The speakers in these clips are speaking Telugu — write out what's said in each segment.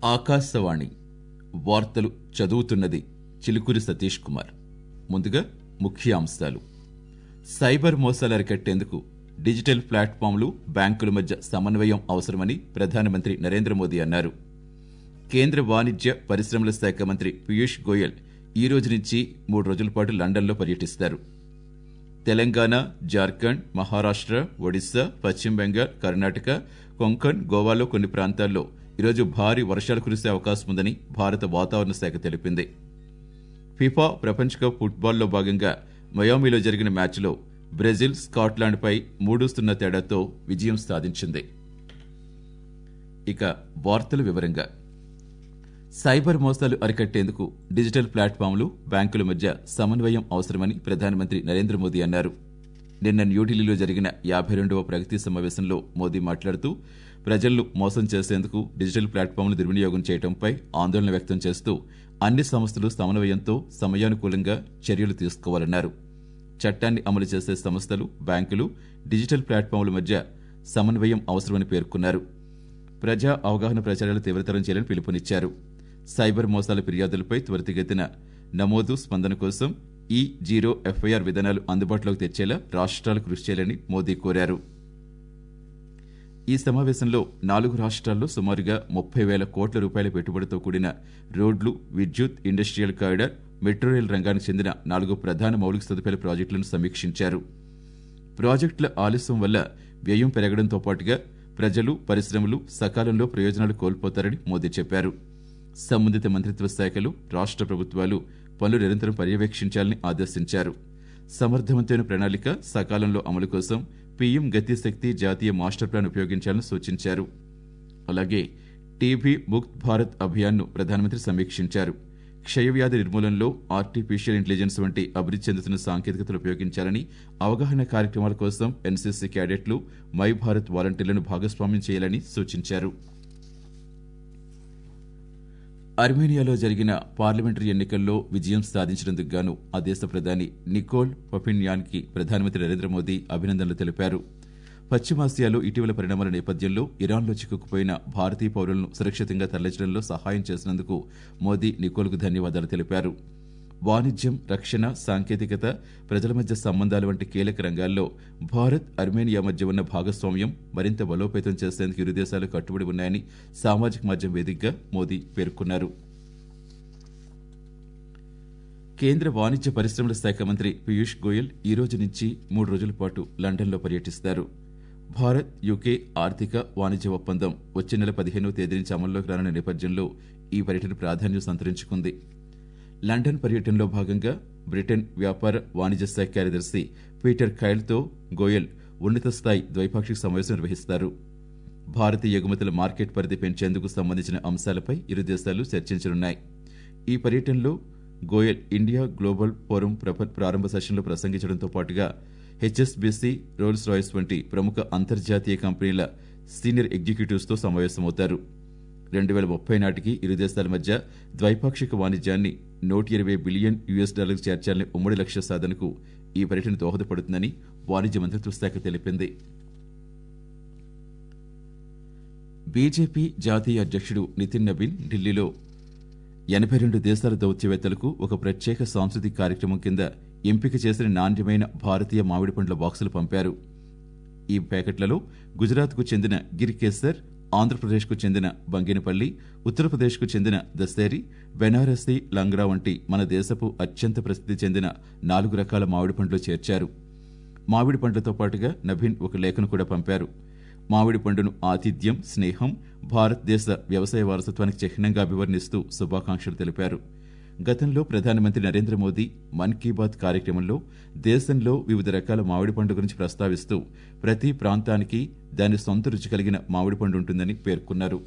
ఆకాశవాణి వార్తలు చదువుతున్నది చిలుకూరి సతీష్ కుమార్ ముందుగా ముఖ్యాంశాలు సైబర్ మోసాలు అరికట్టేందుకు డిజిటల్ ప్లాట్ఫామ్లు బ్యాంకుల మధ్య సమన్వయం అవసరమని ప్రధానమంత్రి నరేంద్ర మోదీ అన్నారు కేంద్ర వాణిజ్య పరిశ్రమల శాఖ మంత్రి పీయూష్ గోయల్ ఈ రోజు నుంచి మూడు రోజుల పాటు లండన్లో పర్యటిస్తారు తెలంగాణ జార్ఖండ్ మహారాష్ట్ర ఒడిశా పశ్చిమ బెంగాల్ కర్ణాటక కొంకణ్ గోవాలో కొన్ని ప్రాంతాల్లో ఈరోజు భారీ వర్షాలు కురిసే అవకాశం ఉందని భారత వాతావరణ శాఖ తెలిపింది ఫిఫా ప్రపంచ కప్ ఫుట్బాల్లో భాగంగా మయామిలో జరిగిన మ్యాచ్లో బ్రెజిల్ స్కాట్లాండ్పై మూడు సున్నా తేడాతో విజయం సాధించింది ఇక వార్తల వివరంగా సైబర్ మోసాలు అరికట్టేందుకు డిజిటల్ ప్లాట్ఫామ్లు బ్యాంకుల మధ్య సమన్వయం అవసరమని ప్రధానమంత్రి నరేంద్ర మోదీ అన్నారు నిన్న న్యూఢిల్లీలో జరిగిన యాభై రెండవ ప్రగతి సమావేశంలో మోదీ మాట్లాడుతూ ప్రజలను మోసం చేసేందుకు డిజిటల్ ప్లాట్ఫామ్లు దుర్వినియోగం చేయడంపై ఆందోళన వ్యక్తం చేస్తూ అన్ని సంస్థలు సమన్వయంతో సమయానుకూలంగా చర్యలు తీసుకోవాలన్నారు చట్టాన్ని అమలు చేసే సంస్థలు బ్యాంకులు డిజిటల్ ప్లాట్ఫామ్ల మధ్య సమన్వయం అవసరమని పేర్కొన్నారు ప్రజా అవగాహన ప్రచారాలు తీవ్రతరం చేయాలని పిలుపునిచ్చారు సైబర్ మోసాల ఫిర్యాదులపై త్వరితగతిన నమోదు స్పందన కోసం ఈ జీరో ఎఫ్ఐఆర్ విధానాలు అందుబాటులోకి తెచ్చేలా రాష్ట్రాలు కృషి చేయాలని మోదీ కోరారు ఈ సమావేశంలో నాలుగు రాష్ట్రాల్లో సుమారుగా ముప్పై వేల కోట్ల రూపాయల పెట్టుబడితో కూడిన రోడ్లు విద్యుత్ ఇండస్ట్రియల్ కారిడార్ మెట్రో రైల్ రంగానికి చెందిన నాలుగు ప్రధాన మౌలిక సదుపాయాల ప్రాజెక్టులను సమీక్షించారు ప్రాజెక్టుల ఆలస్యం వల్ల వ్యయం పెరగడంతో పాటుగా ప్రజలు పరిశ్రమలు సకాలంలో ప్రయోజనాలు కోల్పోతారని మోదీ చెప్పారు సంబంధిత మంత్రిత్వ శాఖలు రాష్ట్ర ప్రభుత్వాలు పనులు నిరంతరం పర్యవేక్షించాలని ఆదేశించారు సమర్థవంతమైన ప్రణాళిక సకాలంలో అమలు కోసం పీఎం గతిశక్తి జాతీయ మాస్టర్ ప్లాన్ ఉపయోగించాలని సూచించారు అలాగే టీబీ ముక్త్ భారత్ అభియాన్ను ప్రధానమంత్రి సమీక్షించారు క్షయవ్యాధి నిర్మూలనలో ఆర్టిఫిషియల్ ఇంటెలిజెన్స్ వంటి అభివృద్ధి చెందుతున్న సాంకేతికతలు ఉపయోగించాలని అవగాహన కార్యక్రమాల కోసం ఎన్సీసీ క్యాడెట్లు మై భారత్ వాలంటీర్లను భాగస్వామ్యం చేయాలని సూచించారు అర్మేనియాలో జరిగిన పార్లమెంటరీ ఎన్నికల్లో విజయం సాధించినందుకు గాను ఆ దేశ ప్రధాని నికోల్ పపిన్యాన్కి ప్రధానమంత్రి నరేంద్ర మోదీ అభినందనలు తెలిపారు పశ్చిమాసియాలో ఇటీవల పరిణామాల నేపథ్యంలో ఇరాన్లో చిక్కుకుపోయిన భారతీయ పౌరులను సురక్షితంగా తరలించడంలో సహాయం చేసినందుకు మోదీ నికోల్కు ధన్యవాదాలు తెలిపారు వాణిజ్యం రక్షణ సాంకేతికత ప్రజల మధ్య సంబంధాలు వంటి కీలక రంగాల్లో భారత్ అర్మేనియా మధ్య ఉన్న భాగస్వామ్యం మరింత బలోపేతం చేసేందుకు ఇరు దేశాలు కట్టుబడి ఉన్నాయని సామాజిక మాధ్యమం వేదికగా మోదీ పేర్కొన్నారు కేంద్ర వాణిజ్య పరిశ్రమల శాఖ మంత్రి పీయూష్ గోయల్ ఈ రోజు నుంచి మూడు రోజుల పాటు లండన్లో పర్యటిస్తారు భారత్ యూకే ఆర్థిక వాణిజ్య ఒప్పందం వచ్చే నెల పదిహేనవ తేదీ నుంచి అమల్లోకి రానున్న నేపథ్యంలో ఈ పర్యటన ప్రాధాన్యం సంతరించుకుంది లండన్ పర్యటనలో భాగంగా బ్రిటన్ వ్యాపార వాణిజ్య శాఖ కార్యదర్శి పీటర్ ఖైల్తో గోయల్ ఉన్నత స్థాయి ద్వైపాక్షిక సమావేశం నిర్వహిస్తారు భారతీయ ఎగుమతుల మార్కెట్ పరిధి పెంచేందుకు సంబంధించిన అంశాలపై ఇరు దేశాలు చర్చించనున్నాయి ఈ పర్యటనలో గోయల్ ఇండియా గ్లోబల్ ఫోరం ప్రారంభ సెషన్లో ప్రసంగించడంతో పాటుగా హెచ్ఎస్బీసీ రోల్స్ రాయిస్ వంటి ప్రముఖ అంతర్జాతీయ కంపెనీల సీనియర్ ఎగ్జిక్యూటివ్స్తో సమావేశమవుతారు రెండు వేల ముప్పై నాటికి ఇరు దేశాల మధ్య ద్వైపాక్షిక వాణిజ్యాన్ని నూట ఇరవై బిలియన్ యుఎస్ డాలర్లకు చేర్చాలనే ఉమ్మడి లక్ష్య సాధనకు ఈ పర్యటన దోహదపడుతుందని వాణిజ్య మంత్రిత్వ శాఖ తెలిపింది బీజేపీ జాతీయ అధ్యక్షుడు నితిన్ నబీన్ ఢిల్లీలో ఎనభై రెండు దేశాల దౌత్యవేత్తలకు ఒక ప్రత్యేక సాంస్కృతిక కార్యక్రమం కింద ఎంపిక చేసిన నాణ్యమైన భారతీయ మామిడి పండ్ల బాక్సులు పంపారు ఈ ప్యాకెట్లలో గుజరాత్కు చెందిన గిర్ కేసర్ ఆంధ్రప్రదేశ్కు చెందిన బంగినపల్లి ఉత్తరప్రదేశ్కు చెందిన దస్తేరి బెనారసి లంగ్రా వంటి మన దేశపు అత్యంత ప్రసిద్ధి చెందిన నాలుగు రకాల మామిడి పండ్లు చేర్చారు మామిడి పండ్లతో పాటుగా నభీన్ ఒక లేఖను కూడా పంపారు మామిడి పండును ఆతిథ్యం స్నేహం భారతదేశ వ్యవసాయ వారసత్వానికి చిహ్నంగా అభివర్ణిస్తూ శుభాకాంక్షలు తెలిపారు గతంలో ప్రధానమంత్రి నరేంద్ర మోదీ మన్ కీ బాత్ కార్యక్రమంలో దేశంలో వివిధ రకాల మామిడి పండు గురించి ప్రస్తావిస్తూ ప్రతి ప్రాంతానికి దాని సొంత రుచి కలిగిన మామిడి పండు ఉంటుందని పేర్కొన్నారు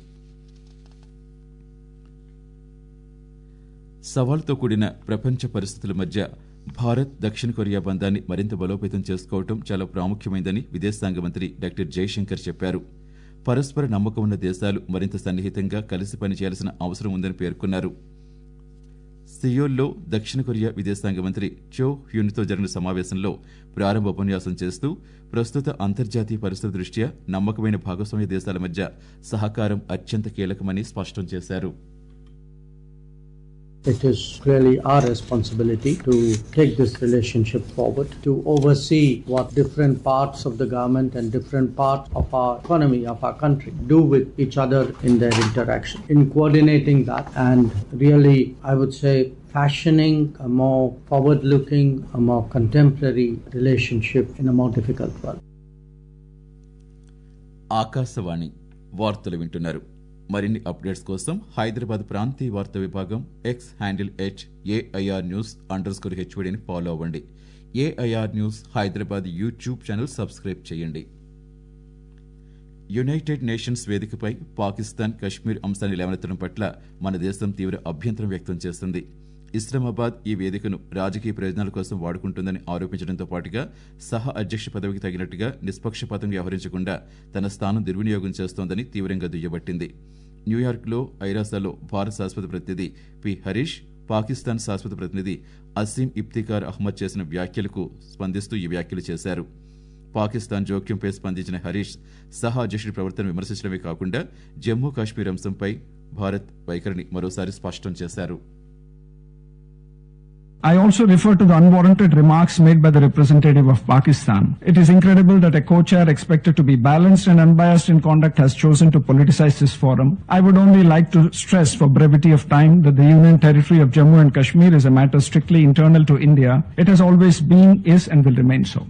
సవాల్తో కూడిన ప్రపంచ పరిస్థితుల మధ్య భారత్ దక్షిణ కొరియా బంధాన్ని మరింత బలోపేతం చేసుకోవడం చాలా ప్రాముఖ్యమైందని విదేశాంగ మంత్రి డాక్టర్ జైశంకర్ చెప్పారు పరస్పర నమ్మకం ఉన్న దేశాలు మరింత సన్నిహితంగా కలిసి పనిచేయాల్సిన అవసరం ఉందని పేర్కొన్నారు సియోల్లో దక్షిణ కొరియా విదేశాంగ మంత్రి చో హ్యూన్తో జరిగిన సమావేశంలో ప్రారంభ ఉపన్యాసం చేస్తూ ప్రస్తుత అంతర్జాతీయ పరిస్థితి దృష్ట్యా నమ్మకమైన భాగస్వామ్య దేశాల మధ్య సహకారం అత్యంత కీలకమని స్పష్టం చేశారు It is clearly our responsibility to take this relationship forward, to oversee what different parts of the government and different parts of our economy, of our country, do with each other in their interaction. In coordinating that and really, I would say, fashioning a more forward looking, a more contemporary relationship in a more difficult world. Akashvani వార్తలు వింటున్నారు మరిన్ని అప్డేట్స్ కోసం హైదరాబాద్ ప్రాంతీయ వార్తా విభాగం X handle H AIR news underscore హెచ్వడిని ఫాలో అవ్వండి AIR news Hyderabad YouTube channel subscribe చేయండి యునైటెడ్ నేషన్స్ వేదికపై పాకిస్తాన్ కశ్మీర్ అంశాన్ని లేవనెత్తడం పట్ల మన దేశం తీవ్ర అభ్యంతరం వ్యక్తం చేస్తుంది ఇస్లామాబాద్ ఈ వేదికను రాజకీయ ప్రయోజనాల కోసం వాడుకుంటుందని ఆరోపించడంతో పాటుగా సహ అధ్యక్ష పదవికి తగినట్టుగా నిష్పక్షపాతంగా వ్యవహరించకుండా తన స్థానం దుర్వినియోగం చేస్తోందని తీవ్రంగా దుయ్యబట్టింది న్యూయార్క్లో ఐరాసాలో భారత శాశ్వత ప్రతినిధి పి హరీష్ పాకిస్తాన్ శాశ్వత ప్రతినిధి అసీం ఇఫ్తికార్ అహ్మద్ చేసిన వ్యాఖ్యలకు స్పందిస్తూ ఈ వ్యాఖ్యలు చేశారు పాకిస్తాన్ జోక్యంపై స్పందించిన హరీష్ సహా అధ్యక్షుడి ప్రవర్తన విమర్శించడమే కాకుండా జమ్మూ కాశ్మీర్ అంశంపై భారత్ వైఖరిని మరోసారి స్పష్టం చేశారు I also refer to the unwarranted remarks made by the representative of Pakistan. It is incredible that a co-chair expected to be balanced and unbiased in conduct has chosen to politicize this forum. I would only like to stress for brevity of time that the Union Territory of Jammu and Kashmir is a matter strictly internal to India. It has always been, is and will remain so.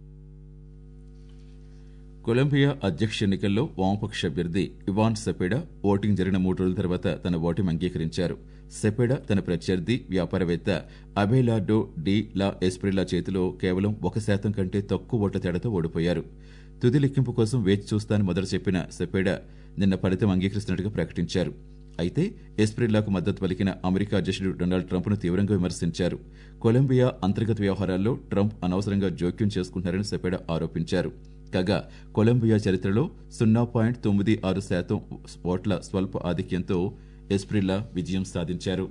Colombia అధ్యక్ష ఎన్నికల్లో వామపక్ష అభ్యర్థి ఇవాన్ సెపెడా ఓటింగ్ జరిగిన మూడు రోజుల తర్వాత తన ఓటమి అంగీకరించారు సెపెడా తన ప్రత్యర్థి వ్యాపారవేత్త అబేలార్డో డి లా ఎస్ప్రిలా చేతిలో కేవలం ఒక శాతం కంటే తక్కువ ఓట్ల తేడాతో ఓడిపోయారు తుది లెక్కింపు కోసం వేచి చూస్తానని మొదట చెప్పిన సెపెడా నిన్న ఫలితం అంగీకరిస్తున్నట్టుగా ప్రకటించారు అయితే ఎస్ప్రిల్లాకు మద్దతు పలికిన అమెరికా అధ్యక్షుడు డొనాల్డ్ ట్రంప్ను తీవ్రంగా విమర్శించారు కొలంబియా అంతర్గత వ్యవహారాల్లో ట్రంప్ అనవసరంగా జోక్యం చేసుకుంటున్నారని సెపెడా ఆరోపించారు కాగా కొలంబియా చరిత్రలో సున్నా పాయింట్ తొమ్మిది ఆరు శాతం ఓట్ల స్వల్ప ఆధిక్యంతో ఎస్ప్రిల్లా విజయం సాధించారు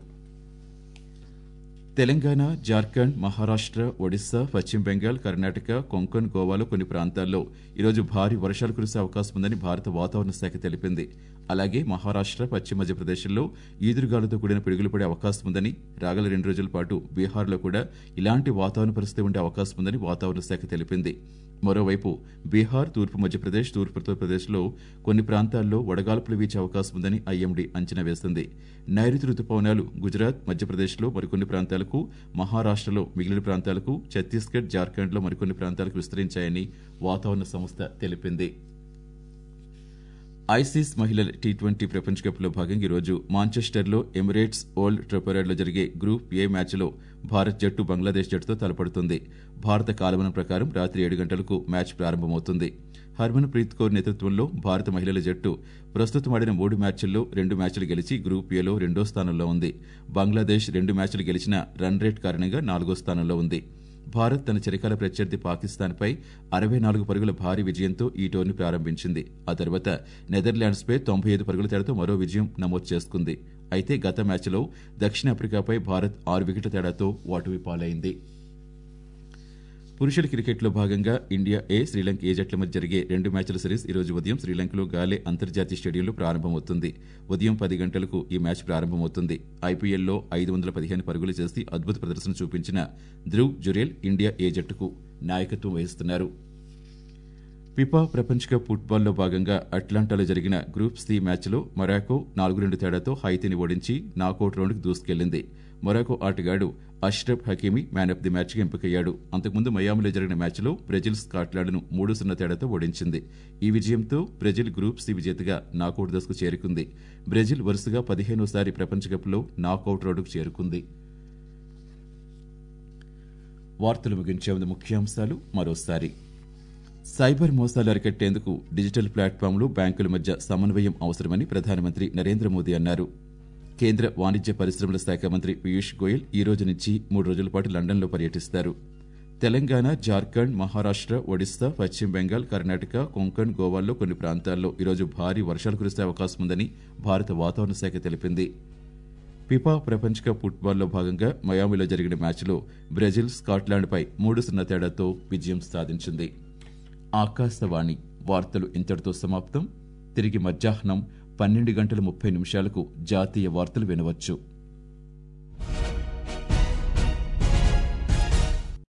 తెలంగాణ జార్ఖండ్ మహారాష్ట్ర ఒడిశా పశ్చిమ బెంగాల్ కర్ణాటక కొంకణ్ గోవాలో కొన్ని ప్రాంతాల్లో ఈరోజు భారీ వర్షాలు కురిసే అవకాశం ఉందని భారత వాతావరణ శాఖ తెలిపింది అలాగే మహారాష్ట్ర పశ్చిమ మధ్యప్రదేశ్లో ఈదురుగాలతో కూడిన పిడుగులు పడే అవకాశం ఉందని రాగల రెండు రోజుల పాటు బీహార్లో కూడా ఇలాంటి వాతావరణ పరిస్థితి ఉండే అవకాశం ఉందని వాతావరణ శాఖ తెలిపింది మరోవైపు బీహార్ తూర్పు మధ్యప్రదేశ్ తూర్పు ఉత్తరప్రదేశ్లో కొన్ని ప్రాంతాల్లో వడగాల్పులు వీచే అవకాశం ఉందని ఐఎండీ అంచనా వేస్తుంది నైరుతి రుతుపవనాలు గుజరాత్ మధ్యప్రదేశ్లో మరికొన్ని ప్రాంతాలకు మహారాష్ట్రలో మిగిలిన ప్రాంతాలకు ఛత్తీస్గఢ్ జార్ఖండ్లో మరికొన్ని ప్రాంతాలకు విస్తరించాయని వాతావరణ సంస్థ తెలిపింది ఐసీస్ మహిళల టీ ట్వంటీ ప్రపంచ కప్లో భాగంగా ఈరోజు మాంచెస్టర్లో ఎమిరేట్స్ ఓల్డ్ ట్రెపరేడ్లో జరిగే గ్రూప్ ఏ మ్యాచ్లో భారత్ జట్టు బంగ్లాదేశ్ జట్టుతో తలపడుతుంది భారత కాలమానం ప్రకారం రాత్రి ఏడు గంటలకు మ్యాచ్ ప్రారంభమవుతుంది హర్మన్ ప్రీత్ కౌర్ నేతృత్వంలో భారత మహిళల జట్టు ప్రస్తుతం ఆడిన మూడు మ్యాచ్ల్లో రెండు మ్యాచ్లు గెలిచి గ్రూప్ ఏలో రెండో స్థానంలో ఉంది బంగ్లాదేశ్ రెండు మ్యాచ్లు గెలిచిన రన్ రేట్ కారణంగా నాలుగో స్థానంలో ఉంది భారత్ తన చిరకాల ప్రత్యర్థి పాకిస్తాన్పై అరవై నాలుగు పరుగుల భారీ విజయంతో ఈ టోర్నీ ప్రారంభించింది ఆ తర్వాత నెదర్లాండ్స్పై తొంభై ఐదు పరుగుల తేడాతో మరో విజయం నమోదు చేసుకుంది అయితే గత మ్యాచ్లో దక్షిణాఫ్రికాపై భారత్ ఆరు వికెట్ల తేడాతో ఓటమి పాలైంది పురుషుల క్రికెట్లో భాగంగా ఇండియా ఏ శ్రీలంక ఏ జట్ల మధ్య జరిగే రెండు మ్యాచ్ల సిరీస్ ఈ రోజు ఉదయం శ్రీలంకలో గాలే అంతర్జాతీయ స్టేడియంలో ప్రారంభమవుతుంది ఉదయం పది గంటలకు ఈ మ్యాచ్ ప్రారంభమవుతుంది ఐపీఎల్లో ఐదు వందల పదిహేను పరుగులు చేసి అద్భుత ప్రదర్శన చూపించిన ధ్రువ్ జురేల్ ఇండియా ఏ జట్టుకు నాయకత్వం వహిస్తున్నారు ఫిఫా ప్రపంచ కప్ ఫుట్బాల్లో భాగంగా అట్లాంటాలో జరిగిన గ్రూప్ సి మ్యాచ్లో మొరాకో నాలుగు రెండు తేడాతో హైతీని ఓడించి నాకౌట్ రౌండ్కి దూసుకెళ్లింది మొరాకో ఆటగాడు Achraf Hakimi man of the మ్యాచ్కి ఎంపికయ్యాడు అంతకుముందు మయామిలో జరిగిన మ్యాచ్లో బ్రెజిల్ స్కాట్లాండ్ను మూడు సున్నా తేడాతో ఓడించింది ఈ విజయంతో బ్రెజిల్ గ్రూప్ సి విజేతగా నాకౌట్ దశకు చేరుకుంది బ్రెజిల్ వరుసగా పదిహేనోసారి ప్రపంచ కప్లో నాకౌట్ రౌండ్కు చేరుకుంది వార్తలు ముగించే ముందు ముఖ్యాంశాలు మరోసారి సైబర్ మోసాలు అరికట్టేందుకు డిజిటల్ ప్లాట్ఫామ్లు బ్యాంకుల మధ్య సమన్వయం అవసరమని ప్రధానమంత్రి నరేంద్ర మోదీ అన్నారు కేంద్ర వాణిజ్య పరిశ్రమల శాఖ మంత్రి పీయూష్ గోయల్ ఈ రోజు నుంచి మూడు రోజుల పాటు లండన్లో పర్యటిస్తారు తెలంగాణ జార్ఖండ్ మహారాష్ట్ర ఒడిశా పశ్చిమ బెంగాల్ కర్ణాటక కొంకణ్ గోవాల్లో కొన్ని ప్రాంతాల్లో ఈరోజు భారీ వర్షాలు కురిసే అవకాశం ఉందని భారత వాతావరణ శాఖ తెలిపింది ఫిఫా ప్రపంచ కప్ ఫుట్బాల్లో భాగంగా మయామిలో జరిగిన మ్యాచ్లో బ్రెజిల్ స్కాట్లాండ్పై మూడు సున్నా తేడాతో విజయం సాధించింది ఆకాశవాణి వార్తలు ఇంతటితో సమాప్తం తిరిగి మధ్యాహ్నం పన్నెండు గంటల ముప్పై నిమిషాలకు జాతీయ వార్తలు వినవచ్చు